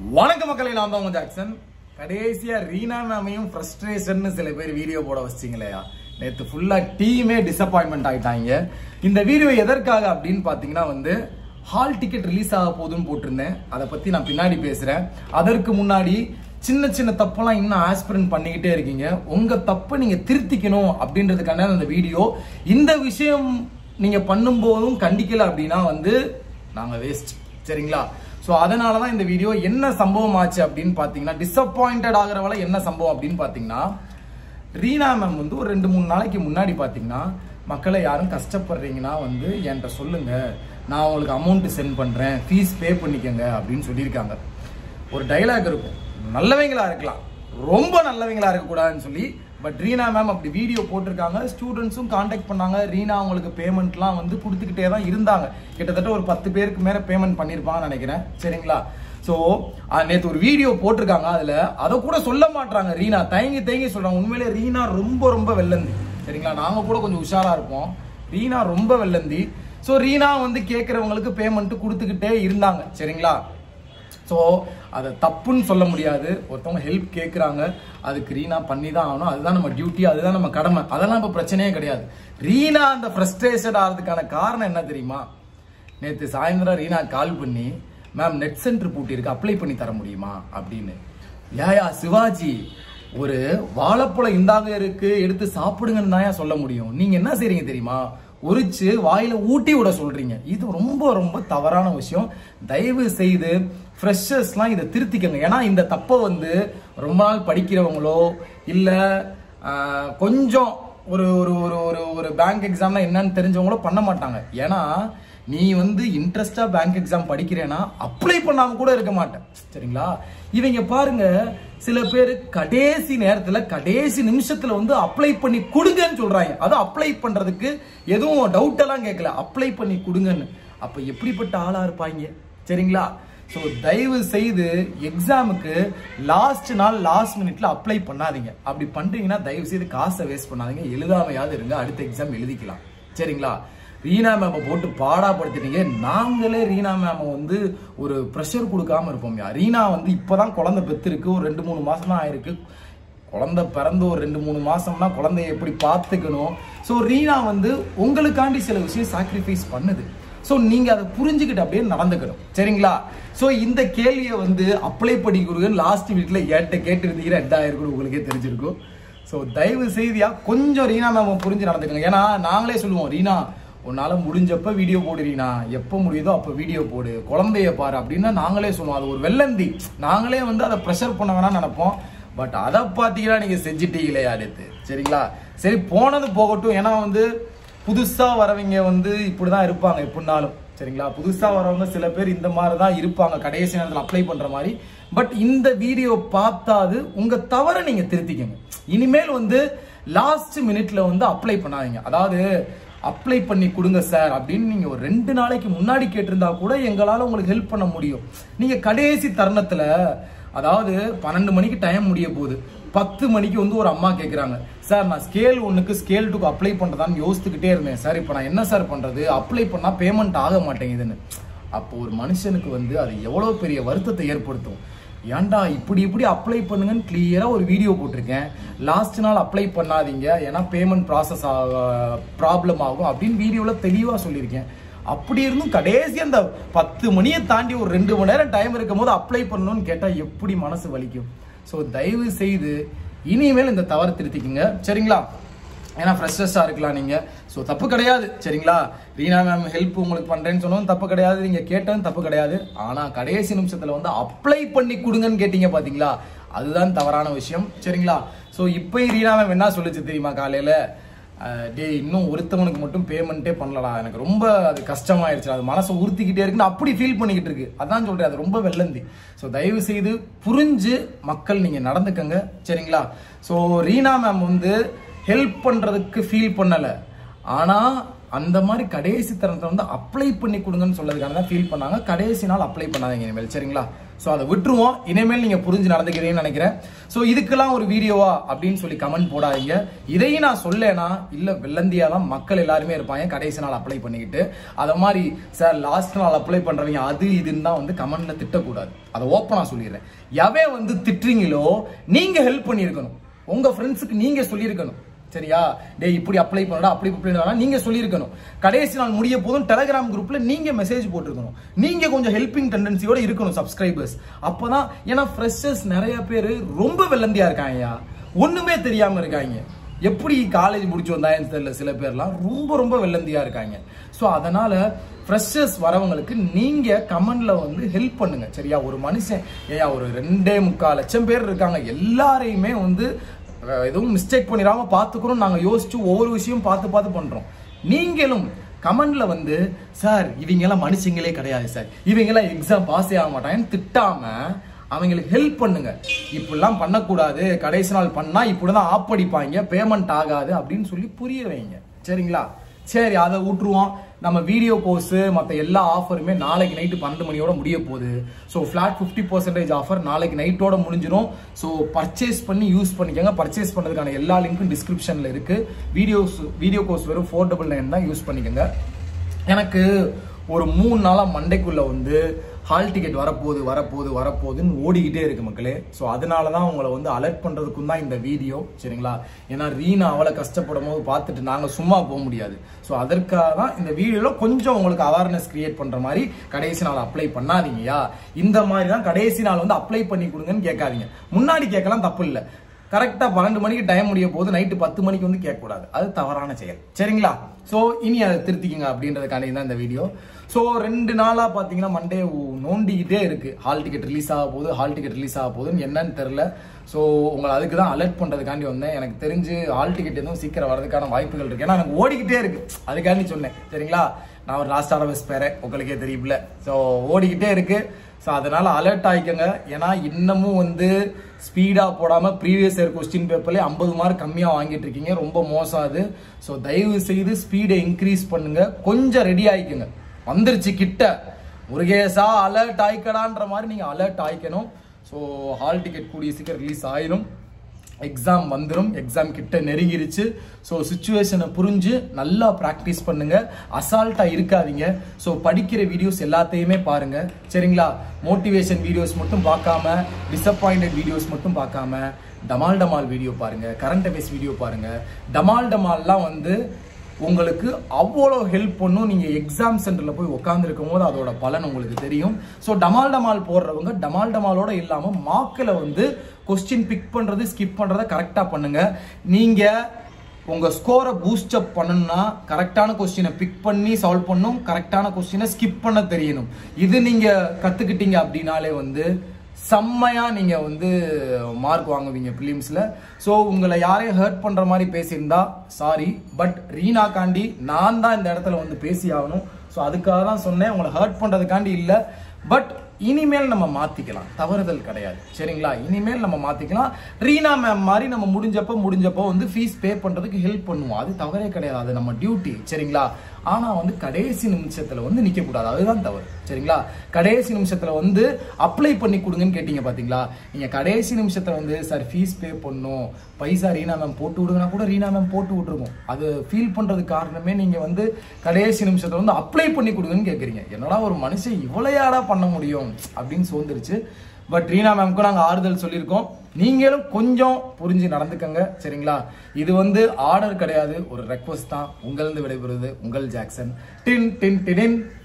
வணக்க மக்களை நான் தான் உங்க ஜாக்சன் கடைசியா ரீனா மேமையும் ஃப்ரஸ்ட்ரேஷன் சில பேர் வீடியோ போட வச்சிங்களேயா நேத்து ஃபுல்லா டீமே டிசப்பாயின்மெண்ட் ஆயிட்டாங்க இந்த வீடியோ எதற்காக அப்படின்னு பாத்தீங்கன்னா வந்து ஹால் டிக்கெட் ரிலீஸ் ஆக போகுதுன்னு போட்டிருந்தேன் அதை பத்தி நான் பின்னாடி பேசுறேன் அதற்கு முன்னாடி சின்ன சின்ன தப்பெல்லாம் இன்னும் ஆஸ்பிரண்ட் பண்ணிக்கிட்டே இருக்கீங்க உங்க தப்பை நீங்க திருத்திக்கணும் அப்படின்றதுக்கான அந்த வீடியோ இந்த விஷயம் நீங்க பண்ணும்போதும் கண்டிக்கல அப்படின்னா வந்து நாங்க வேஸ்ட் சரிங்களா ஸோ அதனால தான் இந்த வீடியோ என்ன சம்பவம் ஆச்சு அப்படின்னு பார்த்தீங்கன்னா டிசப்பாயிண்டட் ஆகிறவள என்ன சம்பவம் அப்படின்னு பார்த்தீங்கன்னா ரீனா மேம் வந்து ஒரு ரெண்டு மூணு நாளைக்கு முன்னாடி பார்த்தீங்கன்னா மக்களை யாரும் கஷ்டப்படுறீங்கன்னா வந்து என்கிட்ட சொல்லுங்க நான் உங்களுக்கு அமௌண்ட் சென்ட் பண்ணுறேன் ஃபீஸ் பே பண்ணிக்கங்க அப்படின்னு சொல்லியிருக்காங்க ஒரு டைலாக் இருக்கும் நல்லவங்களா இருக்கலாம் ரொம்ப நல்லவங்களா இருக்கக்கூடாதுன்னு சொல்லி பட் ரீனா மேம் அப்படி வீடியோ போட்டிருக்காங்க ஸ்டூடெண்ட்ஸும் காண்டாக்ட் பண்ணாங்க ரீனா அவங்களுக்கு பேமெண்ட்லாம் வந்து கொடுத்துக்கிட்டே தான் இருந்தாங்க கிட்டத்தட்ட ஒரு பத்து பேருக்கு மேலே பேமெண்ட் பண்ணியிருப்பாங்கன்னு நினைக்கிறேன் சரிங்களா ஸோ நேற்று ஒரு வீடியோ போட்டிருக்காங்க அதில் அதை கூட சொல்ல மாட்டாங்க ரீனா தயங்கி தயங்கி சொல்கிறாங்க உண்மையிலே ரீனா ரொம்ப ரொம்ப வெள்ளந்தி சரிங்களா நாங்கள் கூட கொஞ்சம் உஷாராக இருப்போம் ரீனா ரொம்ப வெள்ளந்தி ஸோ ரீனா வந்து கேட்குறவங்களுக்கு பேமெண்ட் கொடுத்துக்கிட்டே இருந்தாங்க சரிங்களா ஸோ அதை தப்புன்னு சொல்ல முடியாது ஒருத்தவங்க ஹெல்ப் கேட்குறாங்க அதுக்கு ரீனா பண்ணி தான் ஆகணும் அதுதான் நம்ம டியூட்டி அதுதான் நம்ம கடமை அதெல்லாம் இப்போ பிரச்சனையே கிடையாது ரீனா அந்த ஃப்ரஸ்ட்ரேஷன் ஆகிறதுக்கான காரணம் என்ன தெரியுமா நேற்று சாயந்தரம் ரீனா கால் பண்ணி மேம் நெட் சென்டர் பூட்டியிருக்கு அப்ளை பண்ணி தர முடியுமா அப்படின்னு ஏயா சிவாஜி ஒரு வாழைப்பழம் இந்தாங்க இருக்கு எடுத்து சாப்பிடுங்கன்னு தான் சொல்ல முடியும் நீங்க என்ன செய்றீங்க தெரியுமா உரிச்சு வாயில ஊட்டி விட சொல்றீங்க இது ரொம்ப ரொம்ப தவறான விஷயம் தயவு செய்து ஃப்ரெஷர்ஸ்லாம் இதை திருத்திக்கங்க ஏன்னா இந்த தப்பை வந்து ரொம்ப நாள் படிக்கிறவங்களோ இல்ல ஆஹ், கொஞ்சம் ஒரு ஒரு ஒரு ஒரு ஒரு பேங்க் எக்ஸாம்னா என்னன்னு தெரிஞ்சவங்களோ பண்ண மாட்டாங்க ஏன்னா நீ வந்து இன்ட்ரெஸ்டா பேங்க் எக்ஸாம் படிக்கிறேன்னா அப்ளை பண்ணாம கூட இருக்க மாட்டேன் சரிங்களா இவங்க பாருங்க சில பேர் கடைசி நேரத்துல கடைசி நிமிஷத்துல வந்து அப்ளை பண்ணி கொடுங்கன்னு சொல்றாங்க அது அப்ளை பண்றதுக்கு எதுவும் டவுட் எல்லாம் கேட்கல அப்ளை பண்ணி கொடுங்கன்னு அப்ப எப்படிப்பட்ட ஆளா இருப்பாங்க சரிங்களா ஸோ தயவு செய்து எக்ஸாமுக்கு லாஸ்ட் நாள் லாஸ்ட் மினிட்ல அப்ளை பண்ணாதீங்க அப்படி பண்றீங்கன்னா தயவு செய்து காசை வேஸ்ட் பண்ணாதீங்க எழுதாமையாவது இருங்க அடுத்த எக்ஸாம் எழுதிக்கலாம் சரிங்களா ரீனா மேமை போட்டு பாடாப்படுத்திட்டீங்க நாங்களே ரீனா மேமை வந்து ஒரு ப்ரெஷர் கொடுக்காம இருப்போம் ரீனா வந்து இப்பதான் குழந்தை பெத்திருக்கு ஒரு ரெண்டு மூணு மாசம் தான் ஆயிருக்கு குழந்தை பிறந்து ஒரு ரெண்டு மூணு மாசம்னா குழந்தைய எப்படி பார்த்துக்கணும் ஸோ ரீனா வந்து உங்களுக்காண்டி சில விஷயம் சாக்ரிஃபைஸ் பண்ணுது ஸோ நீங்க அதை புரிஞ்சுக்கிட்டு அப்படியே நடந்துக்கணும் சரிங்களா ஸோ இந்த கேள்வியை வந்து அப்ளை பண்ணி கொடுங்கன்னு லாஸ்ட் வீக்ல ஏட்ட கேட்டு இருந்தீங்கன்னா என்ன ஆயிருக்கும் உங்களுக்கே தெரிஞ்சிருக்கும் ஸோ தயவு செய்தியா கொஞ்சம் ரீனா மேம் புரிஞ்சு நடந்துக்கணும் ஏன்னா நாங்களே சொல்லுவோம் ரீனா உன்னால முடிஞ்சப்ப வீடியோ போடு ரீனா எப்போ முடியுதோ அப்போ வீடியோ போடு குழந்தைய பாரு அப்படின்னா நாங்களே சொல்லுவோம் அது ஒரு வெள்ளந்தி நாங்களே வந்து அதை ப்ரெஷர் பண்ண வேணாம்னு நினைப்போம் பட் அதை பார்த்தீங்கன்னா நீங்க செஞ்சிட்டீங்களே அடுத்து சரிங்களா சரி போனது போகட்டும் ஏன்னா வந்து புதுசா வரவங்க வந்து இப்படிதான் இருப்பாங்க எப்படினாலும் சரிங்களா புதுசா வரவங்க சில பேர் இந்த மாதிரி தான் இருப்பாங்க கடைசி நேரத்தில் அப்ளை பண்ற மாதிரி பட் இந்த வீடியோ பார்த்தாது உங்க தவறை நீங்க திருத்திக்கங்க இனிமேல் வந்து லாஸ்ட் மினிட்ல வந்து அப்ளை பண்ணாதீங்க அதாவது அப்ளை பண்ணி கொடுங்க சார் அப்படின்னு நீங்க ஒரு ரெண்டு நாளைக்கு முன்னாடி கேட்டிருந்தா கூட எங்களால உங்களுக்கு ஹெல்ப் பண்ண முடியும் நீங்க கடைசி தருணத்துல அதாவது பன்னெண்டு மணிக்கு டைம் முடிய போகுது பத்து மணிக்கு வந்து ஒரு அம்மா கேக்குறாங்க சார் நான் ஸ்கேல் ஒன்றுக்கு ஸ்கேல் டூக்கு அப்ளை பண்றதான்னு யோசிச்சுக்கிட்டே இருந்தேன் சார் இப்போ நான் என்ன சார் பண்றது அப்ளை பண்ணா பேமெண்ட் ஆக மாட்டேங்குதுன்னு அப்போ ஒரு மனுஷனுக்கு வந்து அது எவ்வளவு பெரிய வருத்தத்தை ஏற்படுத்தும் ஏன்டா இப்படி இப்படி அப்ளை பண்ணுங்கன்னு கிளியரா ஒரு வீடியோ போட்டிருக்கேன் லாஸ்ட் நாள் அப்ளை பண்ணாதீங்க ஏன்னா பேமெண்ட் ப்ராசஸ் ப்ராப்ளம் ஆகும் அப்படின்னு வீடியோல தெளிவா சொல்லியிருக்கேன் அப்படி இருந்தும் கடைசி அந்த பத்து மணியை தாண்டி ஒரு ரெண்டு மணி நேரம் டைம் இருக்கும் போது அப்ளை பண்ணணும்னு கேட்டா எப்படி மனசு வலிக்கும் ஸோ தயவு செய்து இனிமேல் இந்த தவறு திருத்திக்குங்க சரிங்களா ஏன்னா ஃப்ரெஷர்ஸாக இருக்கலாம் நீங்க ஸோ தப்பு கிடையாது சரிங்களா ரீனா மேம் ஹெல்ப் உங்களுக்கு பண்றேன்னு சொன்னதும் தப்பு கிடையாது நீங்க கேட்டதும் தப்பு கிடையாது ஆனா கடைசி நிமிஷத்துல வந்து அப்ளை பண்ணி கொடுங்கன்னு கேட்டீங்க பாத்தீங்களா அதுதான் தவறான விஷயம் சரிங்களா ஸோ இப்பயும் ரீனா மேம் என்ன சொல்லுச்சு தெரியுமா காலையில அஹ், டேய் இன்னும் ஒருத்தவனுக்கு மட்டும் பேமெண்ட்டே பண்ணலடா எனக்கு ரொம்ப அது கஷ்டமாயிருச்சு அது மனசை உறுத்திக்கிட்டே இருக்குன்னு அப்படி ஃபீல் பண்ணிக்கிட்டு இருக்கு அதான் சொல்றேன் அது ரொம்ப வெள்ளந்தி ஸோ தயவு செய்து புரிஞ்சு மக்கள் நீங்க நடந்துக்கங்க சரிங்களா ஸோ ரீனா மேம் வந்து ஹெல்ப் பண்றதுக்கு ஃபீல் பண்ணல ஆனா அந்த மாதிரி கடைசி தருணத்தை வந்து அப்ளை பண்ணி கொடுங்கன்னு சொல்லதுக்காக தான் ஃபீல் பண்ணாங்க கடைசி நாள் அப்ளை பண்ணாதீங்க இனிமேல் சரிங்களா ஸோ அதை விட்டுருவோம் இனிமேல் நீங்க புரிஞ்சு நடந்துக்கிறீங்கன்னு நினைக்கிறேன் ஸோ இதுக்கெல்லாம் ஒரு வீடியோவா அப்படின்னு சொல்லி கமெண்ட் போடாதீங்க இதையும் நான் சொல்லேனா இல்ல வெள்ளந்தியா தான் மக்கள் எல்லாருமே இருப்பாங்க கடைசி நாள் அப்ளை பண்ணிக்கிட்டு அத மாதிரி சார் லாஸ்ட் நாள் அப்ளை பண்றவங்க அது இதுன்னு தான் வந்து கமெண்ட்ல திட்டக்கூடாது அதை ஓப்பனா சொல்லிடுறேன் எவன் வந்து திட்டுறீங்களோ நீங்க ஹெல்ப் பண்ணியிருக்கணும் உங்க ஃப்ரெண்ட்ஸுக்கு நீங்க சொல்லியிருக்கணும் சரியா டேய் இப்படி அப்ளை பண்ணடா அப்படி இப்படி பண்ணடா நீங்க சொல்லியிருக்கணும் கடைசி நாள் முடிய போதும் டெலகிராம் குரூப்ல நீங்க மெசேஜ் போட்டிருக்கணும் நீங்க கொஞ்சம் ஹெல்பிங் டெண்டன்சியோட இருக்கணும் சப்ஸ்கிரைபர்ஸ் அப்பதான் ஏன்னா ஃப்ரெஷர்ஸ் நிறைய பேர் ரொம்ப வெள்ளந்தியா இருக்காங்கயா ஒண்ணுமே தெரியாம இருக்காங்க எப்படி காலேஜ் முடிச்சு வந்தாங்கன்னு தெரியல சில பேர்லாம் ரொம்ப ரொம்ப வெள்ளந்தியா இருக்காங்க ஸோ அதனால ஃப்ரெஷர்ஸ் வரவங்களுக்கு நீங்க கமெண்ட்ல வந்து ஹெல்ப் பண்ணுங்க சரியா ஒரு மனுஷன் ஏயா ஒரு ரெண்டே முக்கால் லட்சம் பேர் இருக்காங்க எல்லாரையுமே வந்து அஹ், எதுவும் மிஸ்டேக் பண்ணிடாம பார்த்துக்கிறோம் நாங்க யோசிச்சு ஒவ்வொரு விஷயம் பார்த்து பார்த்து பண்றோம் நீங்களும் கமெண்ட்ல வந்து சார் இவங்க எல்லாம் மனுஷங்களே கிடையாது சார் இவங்க எல்லாம் எக்ஸாம் பாஸே ஆக மாட்டாங்கன்னு திட்டாம அவங்களுக்கு ஹெல்ப் பண்ணுங்க இப்படிலாம் பண்ணக்கூடாது கடைசி நாள் பண்ணா இப்படிதான் ஆப்படிப்பாங்க பேமெண்ட் ஆகாது அப்படின்னு சொல்லி புரிய வைங்க சரிங்களா சரி அதை விட்டுருவோம் நம்ம வீடியோ கோர்ஸ் மற்ற எல்லா ஆஃபருமே நாளைக்கு நைட்டு பன்னெண்டு மணியோட முடிய போகுது so flat fifty percentage offer நாளைக்கு நைட்டோட முடிஞ்சிடும் ஸோ பர்ச்சேஸ் பண்ணி யூஸ் பண்ணிக்கோங்க பர்ச்சேஸ் பண்ணுறதுக்கான எல்லா லிங்க்கும் டிஸ்கிரிப்ஷனில் இருக்கு வீடியோஸ் வீடியோ கோர்ஸ் வெறும் ஃபோர் டபுள் நைன் தான் யூஸ் பண்ணிக்கோங்க எனக்கு ஒரு மூணு நாளா மண்டைக்குள்ள வந்து ஹால் டிக்கெட் வரப்போகுது வரப்போகுது வரப்போகுதுன்னு ஓடிக்கிட்டே இருக்கு மக்களே ஸோ அதனால தான் உங்களை வந்து அலர்ட் பண்றதுக்கும் தான் இந்த வீடியோ சரிங்களா ஏன்னா ரீனா அவளை கஷ்டப்படும் போது பார்த்துட்டு நாங்கள் சும்மா போக முடியாது ஸோ அதற்காக தான் இந்த வீடியோவில் கொஞ்சம் உங்களுக்கு அவேர்னஸ் கிரியேட் பண்ற மாதிரி கடைசி நாள் அப்ளை பண்ணாதீங்கயா இந்த மாதிரி தான் கடைசி நாள் வந்து அப்ளை பண்ணி கொடுங்கன்னு கேட்காதீங்க முன்னாடி கேட்கலாம் தப்பு இல்லை கரெக்டா பன்னெண்டு மணிக்கு டைம் முடிய போது நைட்டு பத்து மணிக்கு வந்து கேட்கக்கூடாது அது தவறான செயல் சரிங்களா ஸோ இனி அதை திருத்திக்கங்க அப்படின்றதுக்காண்டி தான் இந்த வீடியோ ஸோ ரெண்டு நாளா பாத்தீங்கன்னா மண்டே நோண்டிக்கிட்டே இருக்கு ஹால் டிக்கெட் ரிலீஸ் ஆக போகுது ஹால் டிக்கெட் ரிலீஸ் ஆக போகுதுன்னு என்னன்னு தெரியல ஸோ உங்களை அதுக்கு தான் அலர்ட் பண்றதுக்காண்டி வந்தேன் எனக்கு தெரிஞ்சு ஹால் டிக்கெட் எதுவும் சீக்கிரம் வரதுக்கான வாய்ப்புகள் இருக்கு ஏன்னா எனக்கு ஓடிக்கிட்டே இருக்கு அதுக்காண்டி சொன்னேன் சரிங்களா நான் ஒரு லாஸ்டான பஸ் பேரேன் உங்களுக்கே தெரியும்ல ஸோ ஓடிக்கிட்டே இருக்கு ஸோ அதனால அலர்ட் ஆயிக்கங்க ஏன்னா இன்னமும் வந்து ஸ்பீடா போடாம ப்ரீவியஸ் இயர் கொஸ்டின் பேப்பர்ல ஐம்பது மார்க் கம்மியா வாங்கிட்டு இருக்கீங்க ரொம்ப மோசம் அது ஸோ தயவு செய்து ஸ்பீடை இன்க்ரீஸ் பண்ணுங்க கொஞ்சம் ரெடி ஆயிக்குங்க வந்துருச்சு கிட்ட முருகேசா அலர்ட் ஆயிக்கடான்ற மாதிரி நீங்க அலர்ட் ஆயிக்கணும் ஸோ ஹால் டிக்கெட் கூடிய சீக்கிரம் ரிலீஸ் ஆயிரும் எக்ஸாம் வந்துடும் எக்ஸாம் கிட்ட நெருங்கிருச்சு ஸோ சுச்சுவேஷனை புரிஞ்சு நல்லா ப்ராக்டிஸ் பண்ணுங்க அசால்ட்டா இருக்காதீங்க ஸோ படிக்கிற வீடியோஸ் எல்லாத்தையுமே பாருங்க சரிங்களா மோட்டிவேஷன் வீடியோஸ் மட்டும் பார்க்காம டிசப்பாயிண்டட் வீடியோஸ் மட்டும் பார்க்காம டமால் டமால் வீடியோ பாருங்க கரண்ட் அஃபேர்ஸ் வீடியோ பாருங்க டமால் டமால்லாம் வந்து உங்களுக்கு அவ்வளோ ஹெல்ப் பண்ணும் நீங்க எக்ஸாம் சென்டர்ல போய் உட்காந்துருக்கும் போது அதோட பலன் உங்களுக்கு தெரியும் ஸோ டமால் டமால் போடுறவங்க டமால் டமாலோட இல்லாம மார்க்கில் வந்து கொஸ்டின் பிக் பண்றது ஸ்கிப் பண்றத கரெக்டா பண்ணுங்க நீங்க உங்க ஸ்கோரை பூஸ்ட் அப் பண்ணணும்னா கரெக்டான கொஸ்டினை பிக் பண்ணி சால்வ் பண்ணும் கரெக்டான கொஸ்டினை ஸ்கிப் பண்ண தெரியணும் இது நீங்க கத்துக்கிட்டீங்க அப்படின்னாலே வந்து செம்மையா நீங்க வந்து மார்க் வாங்குவீங்க பிலிம்ஸ்ல ஸோ உங்களை யாரையும் ஹர்ட் பண்ற மாதிரி பேசியிருந்தா சாரி பட் ரீனா காண்டி நான் தான் இந்த இடத்துல வந்து பேசி ஆகணும் ஸோ அதுக்காக தான் சொன்னேன் உங்களை ஹர்ட் பண்றதுக்காண்டி இல்லை பட் இனிமேல் நம்ம மாத்திக்கலாம் தவறுதல் கிடையாது சரிங்களா இனிமேல் நம்ம மாத்திக்கலாம் ரீனா மேம் மாதிரி நம்ம முடிஞ்சப்போ முடிஞ்சப்போ வந்து ஃபீஸ் பே பண்றதுக்கு ஹெல்ப் பண்ணுவோம் அது தவறே கிடையாது அது நம்ம டியூட்டி சரிங்களா ஆனா வந்து கடைசி நிமிஷத்துல வந்து நிக்க கூடாது அதுதான் தவறு சரிங்களா கடைசி நிமிஷத்துல வந்து அப்ளை பண்ணி கொடுங்கன்னு கேட்டீங்க பாத்தீங்களா நீங்க கடைசி நிமிஷத்துல வந்து சார் ஃபீஸ் பே பண்ணும் பைசா ரீனா மேம் போட்டு விடுங்கன்னா கூட ரீனா மேம் போட்டு விட்டுருக்கும் அது ஃபீல் பண்றதுக்கு காரணமே நீங்க வந்து கடைசி நிமிஷத்துல வந்து அப்ளை பண்ணி கொடுங்கன்னு கேக்குறீங்க என்னடா ஒரு மனுஷன் இவ்வளையாடா பண்ண முடியும் அப்படின்னு சோர்ந்துருச்சு பட் ரீனா மேம்க்கு நாங்க ஆறுதல் சொல்லியிருக்கோம் நீங்களும் கொஞ்சம் புரிஞ்சு நடந்துக்கங்க சரிங்களா இது வந்து ஆர்டர் கிடையாது ஒரு ரெக்வஸ்ட் தான் உங்களிருந்து விடைபெறுவது உங்கள் ஜாக்சன் டின் டின் டின்